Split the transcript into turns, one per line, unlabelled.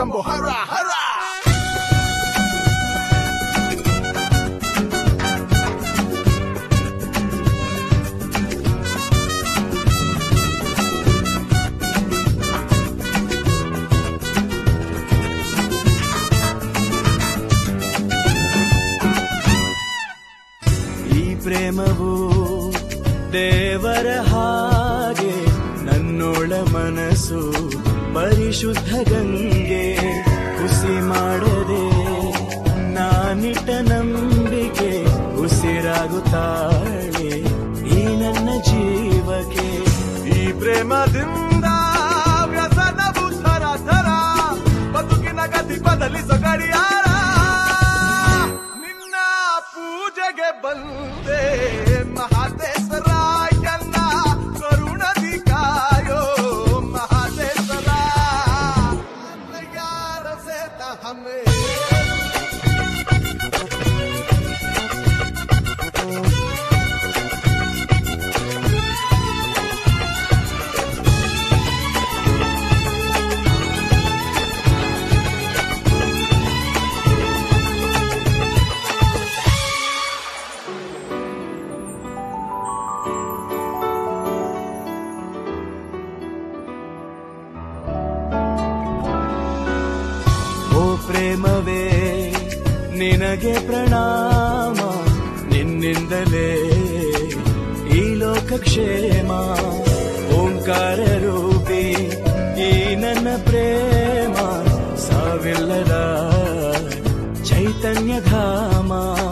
ಶಂಭು ಹರ ಹರ
ಈ ಪ್ರೇಮವು ದೇವರ ಹಾಗೆ ನನ್ನೋಳ ಮನಸ್ಸು ಪರಿಶುದ್ಧ ಗಂಗೆ ಹುಸಿ ಮಾಡದೆ ನಾನಿಟ್ಟ ನಂಬಿಕೆ ಉಸಿರಾಗುತ್ತಾಳೆ ಈ ನನ್ನ ಜೀವಕ್ಕೆ
ಈ ಪ್ರೇಮದಿಂದ ವ್ಯಸನವು ಥರ ಥರ ಬದುಕಿನ ಗತಿ ಬದಲಿಸೋ ಗಡಿಯಾರ ನಿನ್ನ ಪೂಜೆಗೆ ಬಂದೆ ಮಹಾದೇಶ್ವರ ಎಲ್ಲ ಕರುಣದಿ ಕಾಯೋ ಮಹಾದೇಶ್ವರ ಯಾರ ಸೇತ ಹಮೇ
ಓ ಪ್ರೇಮವೇ ನಿನಗೆ ಪ್ರಣಾಮ ನಿನ್ನಿಂದಲೇ ಈ ಲೋಕ ಕ್ಷೇಮ ಓಂಕಾರ ರೂಪಿ ಈ ನನ್ನ ಪ್ರೇಮ ಸಾವಿಲ್ಲದ ಚೈತನ್ಯ ಧಾಮ